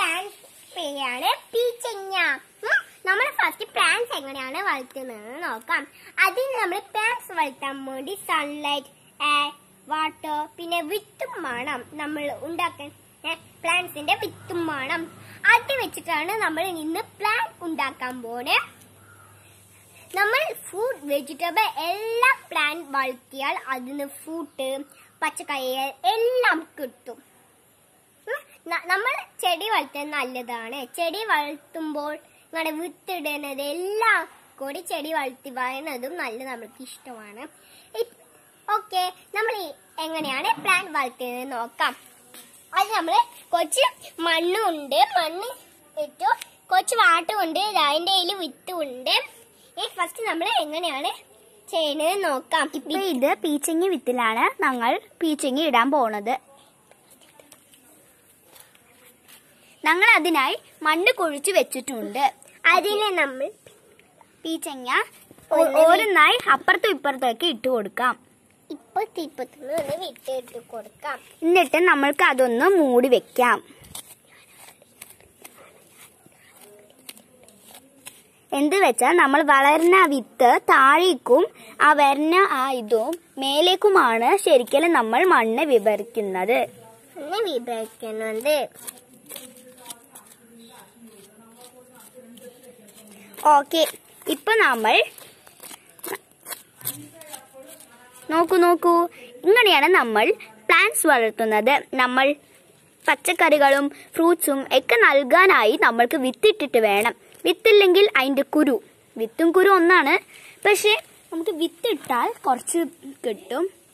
plant പേരാണ് പീച്ചങ്ങ നമ്മൾ first plants എങ്ങനെയാണ് വളർത്തുന്നത് നോക്കാം അതിന് നമ്മൾ പ്ലാന്റ്സ് വളർത്താൻ വേണ്ടി സൺലൈറ്റ് എയർ വാട്ടർ പിന്നെ വിത്തും വേണം നമ്മൾ ഉണ്ടാക്കാൻ പ്ലാന്റ്സിന്റെ വിത്തും വേണം അത് വെച്ചിട്ടാണ് നമ്മൾ ഇന്ന് പ്ലാൻ ഉണ്ടാക്കാൻ പോണേ നമ്മൾ ഫ്രൂട്ട് വെജിറ്റബിൾ എല്ലാ പ്ലാന്റ് വളർത്തിയാൽ അതിന് ഫ്രൂട്ട് പച്ചക്കറികൾ എല്ലാം കിട്ടും ഉം, ന- നമ്മൾ ചെടി വളർത്തുന്നത് നല്ലതാണ് ചെടി വളർത്തുമ്പോൾ ഇങ്ങനെ വിത്തിടുന്നത് എല്ലാം കൂടി ചെടി വളർത്തി പറയുന്നതും നല്ല നമുക്ക് ഇഷ്ടമാണ് ഓക്കെ നമ്മൾ ഈ എങ്ങനെയാണ് പ്ലാന്റ് വളർത്തുന്നത് നോക്കാം അത് നമ്മൾ കുറച്ച് മണ്ണുണ്ട് മണ്ണ് ഇട്ടു കുറച്ച് വാട്ടമുണ്ട് അതിന്റെ കയ്യിൽ വിത്തുണ്ട് ഈ ഫസ്റ്റ് നമ്മൾ എങ്ങനെയാണ് ചെയ്യുന്നത് നോക്കാം ഇപ്പൊ ഇത് പീച്ചങ്ങി വിത്തിലാണ് ഞങ്ങൾ പീച്ചങ്ങി ഇടാൻ പോണത് ഞങ്ങൾ അതിനായി മണ്ണ് കുഴിച്ചു വെച്ചിട്ടുണ്ട് അതിനെ നമ്മൾ പീച്ചങ്ങ ഓ- ഓരോന്നായി അപ്പുറത്തും ഇപ്പുറത്തേക്ക് ഇട്ട് കൊടുക്കാം ഇപ്പൊ തിപ്പത്തുനിന്ന് ഒന്ന് വിട്ടിട്ട് കൊടുക്കാം എന്നിട്ട് നമ്മൾക്ക് അതൊന്ന് മൂടി വെക്കാം എന്ത് വെച്ചാൽ നമ്മൾ വളരുന്ന വിത്ത് താഴേക്കും ആ വരുന്ന ആ ഇതും മേലേക്കുമാണ് ശരിക്കും നമ്മൾ മണ്ണ് വിഭരിക്കുന്നത് ഒന്ന് വിഭജിക്കുന്നുണ്ട് ഓക്കെ ഇപ്പൊ നമ്മൾ നോക്കൂ നോക്കൂ ഇങ്ങനെയാണ് നമ്മൾ പ്ലാന്റ്സ് വളർത്തുന്നത് നമ്മൾ പച്ചക്കറികളും ഫ്രൂട്ട്സും ഒക്കെ നൽകാനായി നമ്മൾക്ക് വിത്തിട്ടിട്ട് വേണം വിത്തില്ലെങ്കിൽ അതിന്റെ കുരു വിത്തും കുരു ഒന്നാണ് പക്ഷെ നമുക്ക് വിത്തിട്ടാൽ കുറച്ച് കിട്ടും